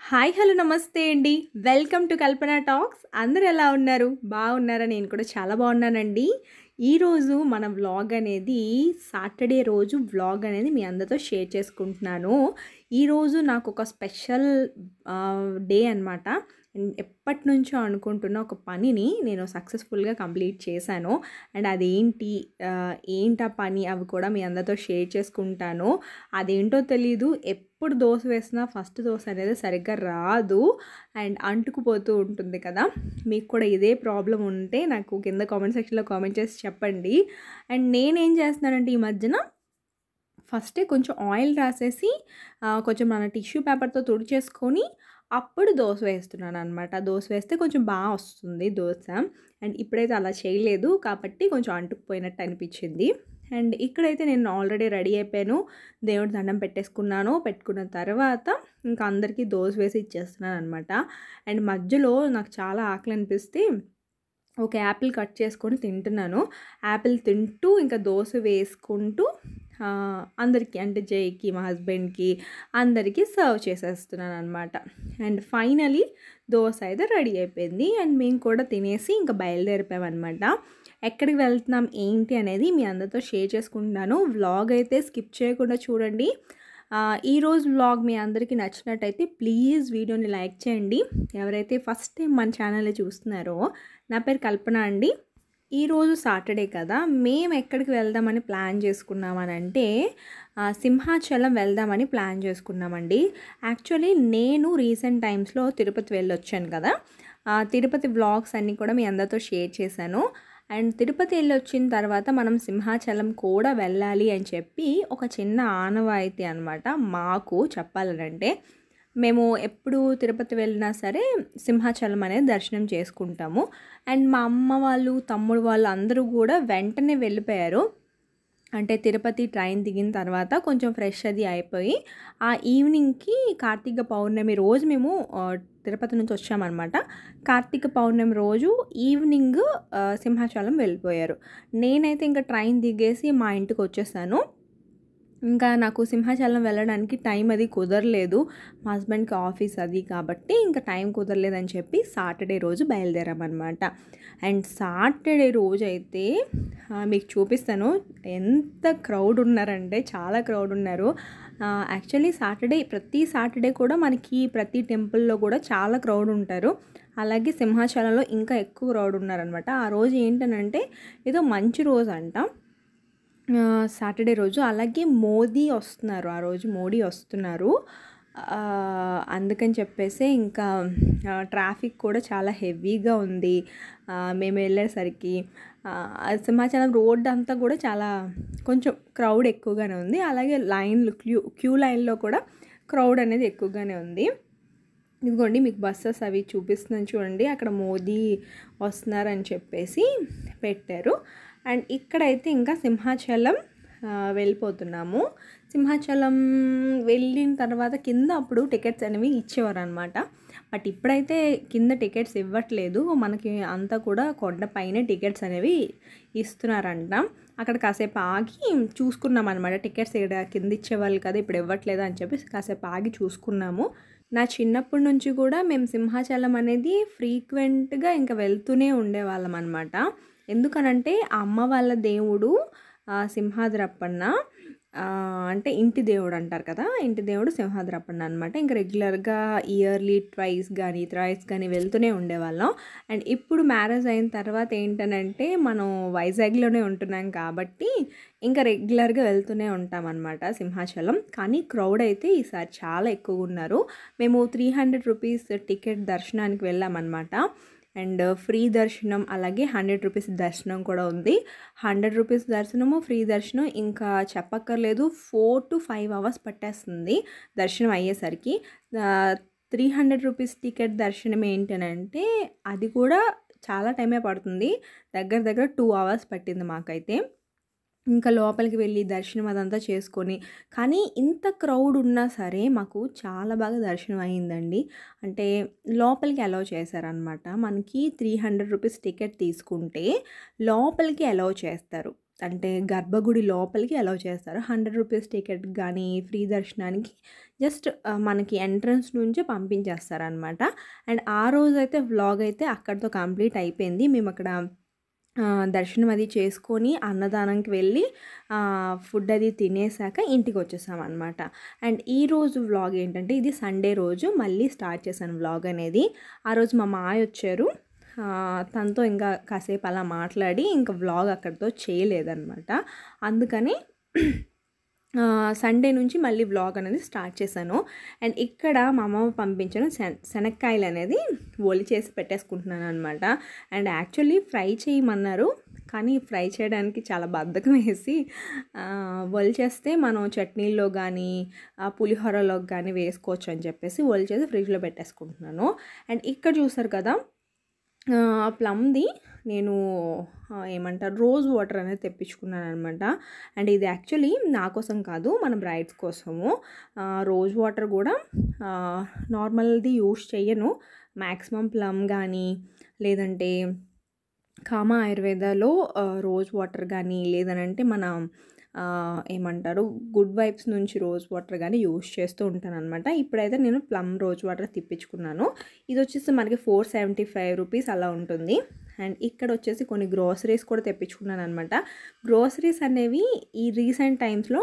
Hi hello నమస్తే అండి welcome to Kalpana talks అందరూ ఎలా ఉన్నారు బాగున్నారా నేను కూడా చాలా బాగున్నానండి ఈరోజు మన వ్లాగ్ అనేది సాటర్డే రోజు వ్లాగ్ అనేది మీ అందరితో షేర్ చేసుకుంటున్నాను ఈరోజు నాకు ఒక స్పెషల్ డే అనమాట ఎప్పటి నుంచో అనుకుంటున్న ఒక పనిని నేను సక్సెస్ఫుల్గా కంప్లీట్ చేశాను అండ్ అదేంటి ఆ, ఏంటా పని అవి కూడా మీ అందరితో షేర్ చేసుకుంటాను అదేంటో తెలీదు ఎప్పుడు దోశ వేసినా ఫస్ట్ దోశ అనేది సరిగ్గా రాదు అండ్ అంటుకుపోతూ ఉంటుంది కదా మీకు కూడా ఇదే ప్రాబ్లం ఉంటే నాకు కింద కామెంట్ సెక్షన్లో కామెంట్ చేసి చెప్పండి అండ్ నేనేం చేస్తున్నానంటే ఈ మధ్యన ఫస్టే కొంచెం ఆయిల్ రాసేసి ఆ, కొంచెం మన టిష్యూ పేపర్తో తుడిచేసుకొని అప్పుడు దోశ వేస్తున్నాను అనమాట దోశ వేస్తే కొంచెం బాగా వస్తుంది దోశ అండ్ ఇప్పుడైతే అలా చేయలేదు కాబట్టి కొంచెం అంటుకుపోయినట్టు అనిపించింది అండ్ ఇక్కడైతే నేను ఆల్రెడీ రెడీ అయిపోయాను దేవుడి దండం పెట్టేసుకున్నాను పెట్టుకున్న తర్వాత ఇంకా అందరికీ దోశ వేసి ఇచ్చేస్తున్నాను అనమాట అండ్ మధ్యలో నాకు చాలా ఆకలి అనిపిస్తే ఒక యాపిల్ కట్ చేసుకొని తింటున్నాను యాపిల్ తింటూ ఇంకా దోశ వేసుకుంటూ ఆ, అందరికీ అంటే జైకి మా హస్బెండ్కి అందరికీ సర్వ్ చేసేస్తున్నాను అనమాట అండ్ ఫైనలీ దోశ అయితే రెడీ అయిపోయింది అండ్ మేము కూడా తినేసి ఇంకా బయలుదేరిపోయామన్నమాట ఎక్కడికి వెళ్తున్నాం ఏంటి అనేది మీ అందరితో షేర్ చేసుకుంటున్నాను వ్లాగ్ అయితే స్కిప్ చేయకుండా చూడండి ఆ, ఈరోజు వ్లాగ్ మీ అందరికీ నచ్చినట్టయితే ప్లీజ్ వీడియోని లైక్ చేయండి ఎవరైతే ఫస్ట్ టైం మన ఛానల్ని చూస్తున్నారో నా పేరు కల్పన అండి ఈరోజు సాటర్డే కదా మేము ఎక్కడికి వెళ్దామని ప్లాన్ చేసుకున్నామని అంటే ఆ, సింహాచలం వెళ్దామని ప్లాన్ చేసుకున్నామండి యాక్చువల్లీ నేను రీసెంట్ టైమ్స్లో తిరుపతి వెళ్ళొచ్చాను కదా ఆ, తిరుపతి వ్లాగ్స్ అన్నీ కూడా మీ అందరితో షేర్ చేశాను అండ్ తిరుపతి వెళ్ళి వచ్చిన తర్వాత మనం సింహాచలం కూడా వెళ్ళాలి అని చెప్పి ఒక చిన్న ఆనవాయితీ అనమాట మాకు చెప్పాలనంటే మేము ఎప్పుడు తిరుపతి వెళ్ళినా సరే సింహాచలం అనేది దర్శనం చేసుకుంటాము అండ్ మా అమ్మ వాళ్ళు తమ్ముడు వాళ్ళు అందరూ కూడా వెంటనే వెళ్ళిపోయారు అంటే తిరుపతి ట్రైన్ దిగిన తర్వాత కొంచెం ఫ్రెష్ అది అయిపోయి ఆ ఈవినింగ్కి కార్తీక పౌర్ణమి రోజు మేము ఆ, తిరుపతి నుంచి వచ్చామన్నమాట కార్తీక పౌర్ణమి రోజు ఈవినింగ్ ఆ, సింహాచలం వెళ్ళిపోయారు నేనైతే ఇంకా ట్రైన్ దిగేసి మా ఇంటికి వచ్చేసాను ఇంకా నాకు సింహాచలం వెళ్ళడానికి టైం అది కుదరలేదు మా హస్బెండ్కి ఆఫీస్ అది కాబట్టి ఇంకా టైం కుదరలేదని చెప్పి సాటర్డే రోజు బయలుదేరామన్నమాట అండ్ సాటర్డే రోజు అయితే ఆ, మీకు చూపిస్తాను ఎంత క్రౌడ్ ఉన్నారంటే చాలా క్రౌడ్ ఉన్నారు యాక్చువల్లీ సాటర్డే ప్రతి సాటర్డే కూడా మనకి ప్రతి టెంపుల్లో కూడా చాలా క్రౌడ్ ఉంటారు అలాగే సింహాచలంలో ఇంకా ఎక్కువ క్రౌడ్ ఉన్నారనమాట ఆ రోజు ఏంటనంటే ఏదో మంచి రోజు అంట ఆ, సాటర్డే రోజు అలాగే మోదీ వస్తున్నారు ఆ రోజు మోడీ వస్తున్నారు ఆ, అందుకని చెప్పేసి ఇంకా ఆ, ట్రాఫిక్ కూడా చాలా హెవీగా ఉంది ఆ, మేము వెళ్ళేసరికి ఆ, ఆ సింహాచలం రోడ్ అంతా కూడా చాలా కొంచెం క్రౌడ్ ఎక్కువగానే ఉంది అలాగే లైన్లు క్యూ క్యూ లైన్లో కూడా క్రౌడ్ అనేది ఎక్కువగానే ఉంది ఇదిగోండి మీకు బస్సెస్ అవి చూపిస్తున్నాను చూడండి అక్కడ మోదీ వస్తున్నారని చెప్పేసి పెట్టారు అండ్ ఇక్కడైతే ఇంకా సింహాచలం ఆ, వెళ్ళిపోతున్నాము సింహాచలం వెళ్ళిన తర్వాత కింద అప్పుడు టికెట్స్ అనేవి ఇచ్చేవారు అనమాట బట్ ఇప్పుడైతే కింద టికెట్స్ ఇవ్వట్లేదు మనకి అంతా కూడా కొండపైనే టికెట్స్ అనేవి ఇస్తున్నారంట అక్కడ కాసేపు ఆగి చూసుకున్నాం అనమాట టికెట్స్ ఇక్కడ కింద ఇచ్చేవాళ్ళు కదా ఇప్పుడు ఇవ్వట్లేదు అని చెప్పి కాసేపు ఆగి చూసుకున్నాము నా చిన్నప్పటి నుంచి కూడా మేము సింహాచలం అనేది ఫ్రీక్వెంట్గా ఇంకా వెళ్తూనే ఉండేవాళ్ళం అనమాట ఎందుకనంటే ఆ అమ్మ వాళ్ళ దేవుడు ఆ, సింహాద్రప్పన్న ఆ, అంటే ఇంటి దేవుడు అంటారు కదా ఇంటి దేవుడు సింహాద్రప్పన్న అనమాట ఇంకా రెగ్యులర్గా ఇయర్లీ ట్వైస్ కానీ థ్రైస్ కానీ వెళ్తూనే ఉండేవాళ్ళం అండ్ ఇప్పుడు మ్యారేజ్ అయిన తర్వాత ఏంటనంటే మనం వైజాగ్లోనే ఉంటున్నాం కాబట్టి ఇంకా రెగ్యులర్గా వెళ్తూనే ఉంటాం అనమాట సింహాచలం కానీ క్రౌడ్ అయితే ఈసారి చాలా ఎక్కువ ఉన్నారు మేము త్రీ హండ్రెడ్ రూపీస్ టికెట్ దర్శనానికి వెళ్ళామన్నమాట అండ్ ఫ్రీ దర్శనం అలాగే హండ్రెడ్ రూపీస్ దర్శనం కూడా ఉంది హండ్రెడ్ రూపీస్ దర్శనము ఫ్రీ దర్శనం ఇంకా చెప్పక్కర్లేదు ఫోర్ టు ఫైవ్ అవర్స్ పట్టేస్తుంది దర్శనం అయ్యేసరికి త్రీ హండ్రెడ్ రూపీస్ టికెట్ దర్శనం ఏంటనంటే అది కూడా చాలా టైమే పడుతుంది దగ్గర దగ్గర టూ అవర్స్ పట్టింది మాకైతే ఇంకా లోపలికి వెళ్ళి దర్శనం అదంతా చేసుకొని కానీ ఇంత క్రౌడ్ ఉన్నా సరే మాకు చాలా బాగా దర్శనం అయిందండి అంటే లోపలికి అలౌ చేశారనమాట మనకి త్రీ హండ్రెడ్ రూపీస్ టికెట్ తీసుకుంటే లోపలికి అలౌ చేస్తారు అంటే గర్భగుడి లోపలికి అలౌ చేస్తారు హండ్రెడ్ రూపీస్ టికెట్ కానీ ఫ్రీ దర్శనానికి జస్ట్ మనకి ఎంట్రన్స్ నుంచే పంపించేస్తారనమాట అండ్ ఆ రోజు అయితే వ్లాగ్ అయితే అక్కడితో కంప్లీట్ అయిపోయింది మేము అక్కడ ఆ, దర్శనం అది చేసుకొని అన్నదానంకి వెళ్ళి ఆ, ఫుడ్ అది తినేసాక ఇంటికి వచ్చేసాం అనమాట అండ్ ఈ రోజు వ్లాగ్ ఏంటంటే ఇది సండే రోజు మళ్ళీ స్టార్ట్ చేశాను వ్లాగ్ అనేది ఆ రోజు మా మాయ వచ్చారు ఆ, తనతో ఇంకా కాసేపు అలా మాట్లాడి ఇంకా వ్లాగ్ అక్కడితో చేయలేదన్నమాట అందుకని ఆ, సండే నుంచి మళ్ళీ వ్లాగ్ అనేది స్టార్ట్ చేశాను అండ్ ఇక్కడ మా అమ్మ పంపించిన శన శనక్కాయలు అనేది ఒలి చేసి పెట్టేసుకుంటున్నాను అనమాట అండ్ యాక్చువల్లీ ఫ్రై చేయమన్నారు కానీ ఫ్రై చేయడానికి చాలా బద్ధకం వేసి ఒలి చేస్తే మనం చట్నీల్లో కానీ పులిహోరలో కానీ వేసుకోవచ్చు అని చెప్పేసి ఒలి చేసి ఫ్రిడ్జ్లో పెట్టేసుకుంటున్నాను అండ్ ఇక్కడ చూసారు కదా ఆ, ప్లమ్ది నేను ఆ, ఏమంటారు రోజ్ వాటర్ అనేది తెప్పించుకున్నాను అనమాట అండ్ ఇది యాక్చువల్లీ నా కోసం కాదు మన బ్రైడ్స్ కోసము ఆ, రోజ్ వాటర్ కూడా ఆ, నార్మల్ది యూస్ చెయ్యను మ్యాక్సిమం ప్లమ్ కానీ లేదంటే కామా ఆయుర్వేదాలో ఆ, రోజ్ వాటర్ కానీ లేదనంటే మన ఆ, ఏమంటారు గుడ్ వైబ్స్ నుంచి రోజ్ వాటర్ కానీ యూస్ చేస్తూ ఉంటాను అనమాట ఇప్పుడైతే నేను ప్లమ్ రోజ్ వాటర్ తిప్పించుకున్నాను ఇది వచ్చేసి మనకి ఫోర్ సెవెంటీ ఫైవ్ రూపీస్ అలా ఉంటుంది అండ్ ఇక్కడ వచ్చేసి కొన్ని గ్రోసరీస్ కూడా తెప్పించుకున్నాను అనమాట గ్రోసరీస్ అనేవి ఈ రీసెంట్ టైమ్స్లో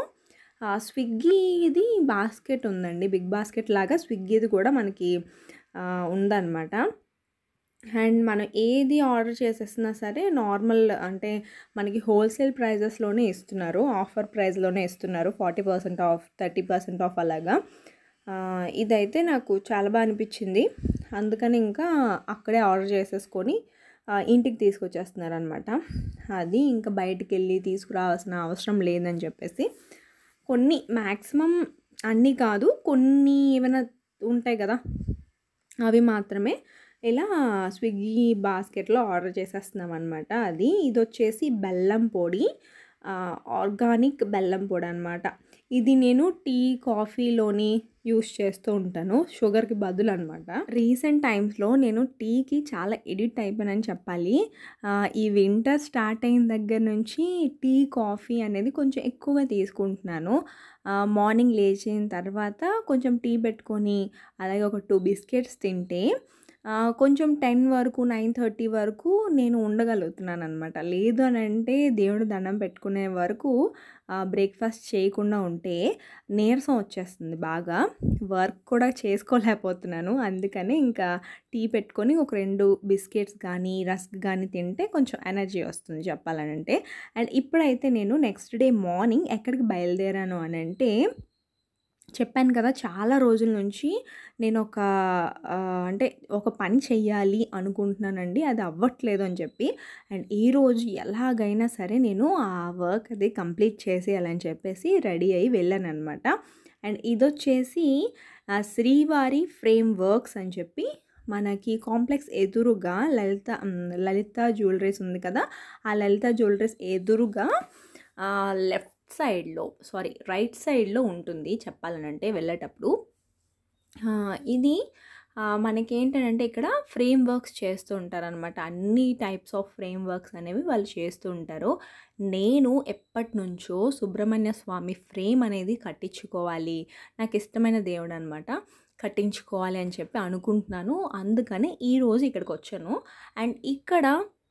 స్విగ్గీది బాస్కెట్ ఉందండి బిగ్ బాస్కెట్ లాగా స్విగ్గీది కూడా మనకి ఆ, ఉందన్నమాట అండ్ మనం ఏది ఆర్డర్ చేసేసినా సరే నార్మల్ అంటే మనకి హోల్సేల్ ప్రైజెస్లోనే ఇస్తున్నారు ఆఫర్ ప్రైస్లోనే ఇస్తున్నారు forty percent off thirty percent off అలాగా ఆ, ఇదైతే నాకు చాలా బాగా అనిపించింది అందుకని ఇంకా అక్కడే ఆర్డర్ చేసేసుకొని ఆ, ఇంటికి తీసుకొచ్చేస్తున్నారు అనమాట అది ఇంకా బయటికి వెళ్ళి తీసుకురావాల్సిన అవసరం లేదని చెప్పేసి కొన్ని మ్యాక్సిమం అన్నీ కాదు కొన్ని ఏమైనా ఉంటాయి కదా అవి మాత్రమే ఇలా స్విగ్గీ బాస్కెట్లో ఆర్డర్ చేసేస్తున్నాం అనమాట అది ఇది వచ్చేసి బెల్లం పొడి ఆర్గానిక్ బెల్లం పొడి అనమాట ఇది నేను టీ కాఫీలోని యూస్ చేస్తూ ఉంటాను షుగర్కి బదులు అనమాట రీసెంట్ టైమ్స్లో నేను టీకి చాలా ఎడిట్ అయిపోయానని చెప్పాలి ఆ, ఈ వింటర్ స్టార్ట్ అయిన దగ్గర నుంచి టీ కాఫీ అనేది కొంచెం ఎక్కువగా తీసుకుంటున్నాను ఆ, మార్నింగ్ లేచిన తర్వాత కొంచెం టీ పెట్టుకొని అలాగే ఒక టూ బిస్కెట్స్ తింటే ఆ, కొంచెం టెన్ వరకు నైన్ థర్టీ వరకు నేను ఉండగలుగుతున్నాను అనమాట లేదు అని అంటే దేవుడు దండం పెట్టుకునే వరకు బ్రేక్ఫాస్ట్ చేయకుండా ఉంటే నీరసం వచ్చేస్తుంది బాగా వర్క్ కూడా చేసుకోలేకపోతున్నాను అందుకని ఇంకా టీ పెట్టుకొని ఒక రెండు బిస్కెట్స్ కానీ రస్క్ కానీ తింటే కొంచెం ఎనర్జీ వస్తుంది చెప్పాలనంటే అండ్ ఇప్పుడైతే నేను నెక్స్ట్ డే మార్నింగ్ ఎక్కడికి బయలుదేరాను అని అంటే చెప్పాను కదా చాలా రోజుల నుంచి నేను ఒక ఆ, అంటే ఒక పని చెయ్యాలి అనుకుంటున్నానండి అది అవ్వట్లేదు అని చెప్పి అండ్ ఈరోజు ఎలాగైనా సరే నేను ఆ వర్క్ అది కంప్లీట్ చేసేయాలని చెప్పేసి రెడీ అయ్యి వెళ్ళాను అనమాట అండ్ ఇదొచ్చేసి ఆ, శ్రీవారి ఫ్రేమ్ వర్క్స్ అని చెప్పి మనకి కాంప్లెక్స్ ఎదురుగా లలిత మ్, లలిత జ్యువెలరీస్ ఉంది కదా ఆ లలిత జ్యువెలరీస్ ఎదురుగా లెఫ్ట్ సైడ్లో సారీ రైట్ సైడ్లో ఉంటుంది చెప్పాలనంటే వెళ్ళేటప్పుడు ఆ, ఇది ఆ, మనకేంటంటే ఇక్కడ ఫ్రేమ్ వర్క్స్ చేస్తూ ఉంటారనమాట అన్ని టైప్స్ ఆఫ్ ఫ్రేమ్ వర్క్స్ అనేవి వాళ్ళు చేస్తూ ఉంటారు నేను ఎప్పటి నుంచో సుబ్రహ్మణ్య స్వామి ఫ్రేమ్ అనేది కట్టించుకోవాలి నాకు ఇష్టమైన దేవుడు అనమాట కట్టించుకోవాలి అని చెప్పి అనుకుంటున్నాను అందుకని ఈరోజు ఇక్కడికి వచ్చాను అండ్ ఇక్కడ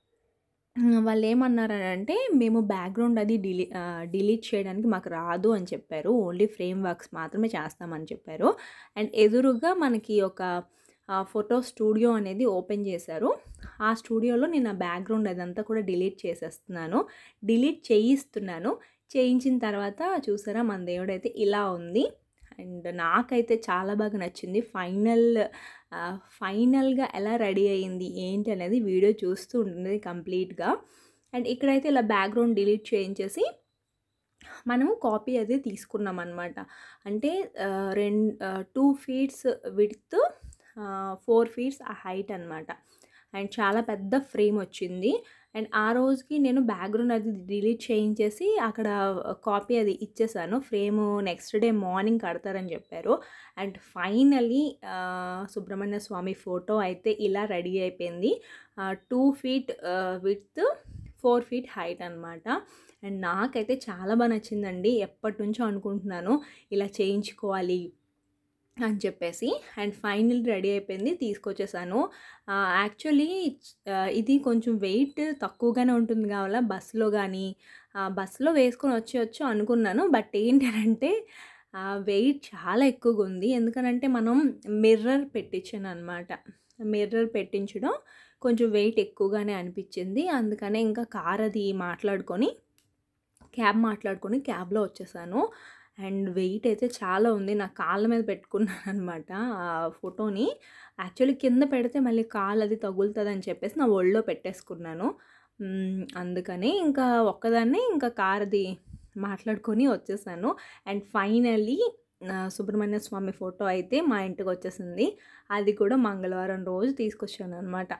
హ్మ్. వాళ్ళు ఏమన్నారనంటే, "మేము బ్యాక్‌గ్రౌండ్ అది డిలీ ఆహ్, డిలీట్ చేయడానికి మాకు రాదు" అని చెప్పారు. ఓన్లీ ఫ్రేమ్ వర్క్స్ మాత్రమే చేస్తామని చెప్పారు. అండ్ ఎదురుగా మనకి ఒక ఆహ్, ఫోటో స్టూడియో అనేది ఓపెన్ చేశారు. ఆ స్టూడియోలో నేను ఆ బ్యాక్‌గ్రౌండ్ అదంతా కూడా డిలీట్ చేసేస్తున్నాను. డిలీట్ చేయిస్తున్నాను. చేయించిన తర్వాత చూసారా మన దేవుడైతే ఇలా ఉంది. అండ్ నాకైతే చాలా బాగా నచ్చింది. ఫైనల్ ఆహ్, ఫైనల్‌గా ఎలా రెడీ అయింది, ఏంటి అనేది వీడియో చూస్తూ ఉండండి కంప్లీట్‌గా. అండ్ ఇక్కడైతే ఇలా బ్యాక్‌గ్రౌండ్ డిలీట్ చేయించేసి మనము కాపీ అది తీసుకున్నామనమాట. అంటే ఆహ్, రెం ఆహ్, 2 ఫీట్స్ విడ్త్ ఆహ్, 4 ఫీట్స్ హైట్ అనమాట. అండ్ చాలా పెద్ద ఫ్రేమ్ వచ్చింది. అండ్ ఆ రోజుకి నేను బ్యాక్‌గ్రౌండ్ అది డిలీట్ చేయించేసి అక్కడ కాపీ అది ఇచ్చేసాను. ఫ్రేము నెక్స్ట్ డే మార్నింగ్ కడతారని చెప్పారు. అండ్ ఫైనల్లీ ఆహ్, సుబ్రహ్మణ్య స్వామి ఫోటో అయితే ఇలా రెడీ అయిపోయింది. ఆహ్, 2 feet ah, width, 4 feet height అనమాట. అండ్ నాకైతే చాలా బాగా నచ్చిందండి ఎప్పటి నుంచో అనుకుంటున్నాను ఇలా చేయించుకోవాలి అని చెప్పేసి అండ్ ఫైనల్ రెడీ అయిపోయింది తీసుకొచ్చేసాను యాక్చువల్లీ ఇది కొంచెం వెయిట్ తక్కువగానే ఉంటుంది కావాలా బస్సులో కానీ బస్సులో వేసుకొని వచ్చేయచ్చు అనుకున్నాను బట్ ఏంటంటే వెయిట్ చాలా ఎక్కువగా ఉంది ఎందుకనంటే మనం మిర్రర్ పెట్టించాను అనమాట మిర్రర్ పెట్టించడం కొంచెం వెయిట్ ఎక్కువగానే అనిపించింది అందుకనే ఇంకా కార్ అది మాట్లాడుకొని క్యాబ్ మాట్లాడుకొని క్యాబ్లో వచ్చేసాను అండ్ వెయిట్ అయితే చాలా ఉంది నా కాళ్ళ మీద పెట్టుకున్నాను అనమాట ఆ ఫోటోని యాక్చువల్లీ కింద పెడితే మళ్ళీ కాలు అది తగులుతుంది అని చెప్పేసి నా ఒళ్ళో పెట్టేసుకున్నాను మ్, అందుకని ఇంకా ఒక్కదాన్నే ఇంకా కారది మాట్లాడుకొని వచ్చేసాను and finally Subrahmanya Swamy photo అయితే మా ఇంటికి వచ్చేసింది అది కూడా మంగళవారం రోజు తీసుకొచ్చాను అనమాట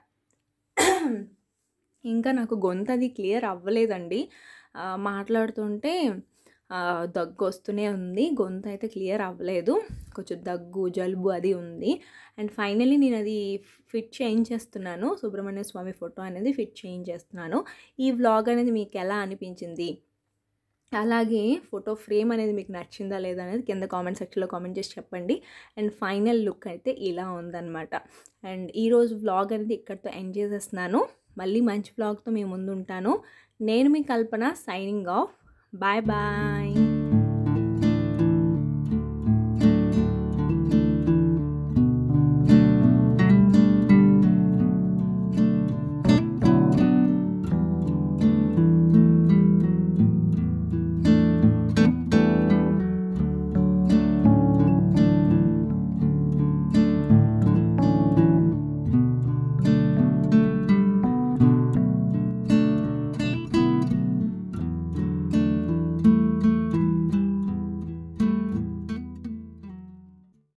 ఇంకా నాకు గొంతు అది క్లియర్ అవ్వలేదండి ఆ, మాట్లాడుతుంటే ఆ, దగ్గు వస్తూనే ఉంది గొంతు అయితే క్లియర్ అవ్వలేదు కొంచెం దగ్గు జలుబు అది ఉంది అండ్ ఫైనలీ నేను అది ఫిట్ చేయించేస్తున్నాను సుబ్రహ్మణ్య స్వామి ఫోటో అనేది ఫిట్ చేయించేస్తున్నాను ఈ వ్లాగ్ అనేది మీకు ఎలా అనిపించింది అలాగే ఫోటో ఫ్రేమ్ అనేది మీకు నచ్చిందా లేదా అనేది కింద కామెంట్ సెక్షన్లో కామెంట్ చేసి చెప్పండి అండ్ ఫైనల్ లుక్ అయితే ఇలా ఉందన్నమాట అండ్ ఈరోజు వ్లాగ్ అనేది ఇక్కడితో ఎండ్ చేసేస్తున్నాను మళ్ళీ మంచి వ్లాగ్తో మీ ముందు ఉంటాను నేను మీ Kalpana signing off bye bye